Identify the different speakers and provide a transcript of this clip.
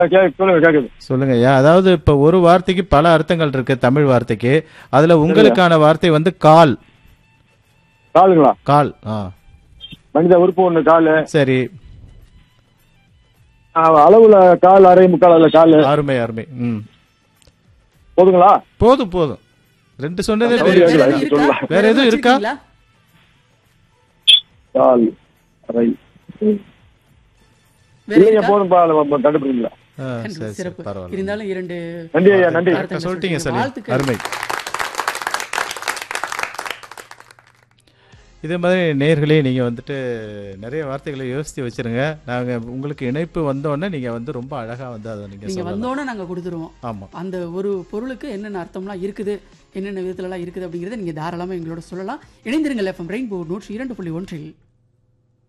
Speaker 1: K- சொல்லுங்க கேக்குது
Speaker 2: சொல்லுங்க ஐயா அதாவது இப்ப ஒரு வார்த்தைக்கு பல அர்த்தங்கள் இருக்கு தமிழ் வார்த்தைக்கு அதுல உங்களுக்கான வார்த்தை வந்து கால்
Speaker 1: காலுங்களா
Speaker 2: கால் ஆ
Speaker 1: மனித உறுப்பு ஒண்ணு காலு
Speaker 2: சரி
Speaker 1: ஆ, அளவுல கால் அரை முக்கால் அதுல காலு
Speaker 2: அருமை அருமை ம்
Speaker 1: போதுங்களா
Speaker 2: போதும் போதும் ரெண்டு சொன்னதே
Speaker 1: வேற
Speaker 2: பெரிய
Speaker 1: எதுவும்
Speaker 2: விஷயம்.
Speaker 1: இருக்கா?
Speaker 3: இருக்கா
Speaker 2: வேற எதுவும் இருக்கா?
Speaker 3: வச்சிருக்கீங்களா?
Speaker 1: கால் அரை
Speaker 3: வேற
Speaker 1: இல்லைங்க
Speaker 3: இருக்கா?
Speaker 1: போதும் பா கண்டுபிடிங்களா
Speaker 2: ஆ, சரி சரி
Speaker 3: சிறப்பு
Speaker 2: பரவாயில்ல
Speaker 3: இருந்தாலும் இரண்டு
Speaker 1: நன்றி ஐயா நன்றி
Speaker 3: வார்த்தைகள்
Speaker 2: சொல்லிட்டீங்க
Speaker 3: சொல்லிட்டீங்க.
Speaker 2: சலீம்
Speaker 3: வாழ்த்துக்கள்.
Speaker 2: அருமை இதே மாதிரி நேர்களே நீங்கள் வந்துட்டு நிறைய வார்த்தைகளை யோசித்து வச்சிருங்க நாங்கள் உங்களுக்கு இணைப்பு வந்தோடனே நீங்கள் வந்து ரொம்ப அழகாக வந்து அதை நீங்கள்
Speaker 3: நீங்க
Speaker 2: சொல்லலாம்
Speaker 3: வந்தோடனே நாங்க கொடுத்துருவோம்
Speaker 2: ஆமாம்
Speaker 3: அந்த ஒரு பொருளுக்கு என்னென்ன அர்த்தம்லாம் இருக்குது என்னென்ன விதத்துலலாம் இருக்குது அப்படிங்கிறத நீங்க தாராளமா எங்களோட சொல்லலாம் இணைந்திருங்கள் எஃப்எம் ரெயின்போ நூற்றி இரண்டு புள்ளி ஒன்றில்